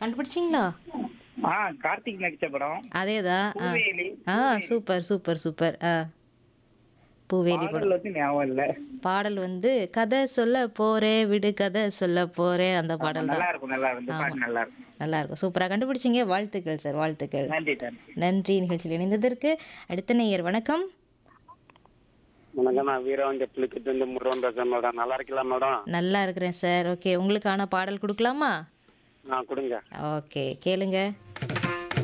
கண்டுபிடிச்சிங்களா ஆ கார்த்திக் நடிச்ச படம் அதேதான் ஆ பூவேலி ஆ சூப்பர் சூப்பர் சூப்பர் ஆ பூவேலி படம் பாடல் வந்து ஞாபகம் இல்ல பாடல் வந்து கதை சொல்ல போறேன் விடு கதை சொல்ல போறேன் அந்த பாடல் நல்லா தான் இருக்கும் நல்லா இருக்கும் இந்த பாட்டு நல்லா இருக்கும் நல்லா இருக்கும் சூப்பரா கண்டுபிடிச்சிங்க வாழ்த்துக்கள் சார் வாழ்த்துக்கள் நன்றி நன்றி நன்றி நிகழ்ச்சியில் இணைந்ததற்கு அடுத்த நேயர் வணக்கம் வணக்கம் நான் வீரவஞ்ச புலிக்கிட்டு இருந்து முருகன் பேசுறேன் மேடம் நல்லா இருக்கலாம் மேடம் நல்லா இருக்கிறேன் சார் ஓகே உங்களுக்கான பாடல் கொடுக்கலாமா ஆ கொடுங்க ஓகே கேளுங்க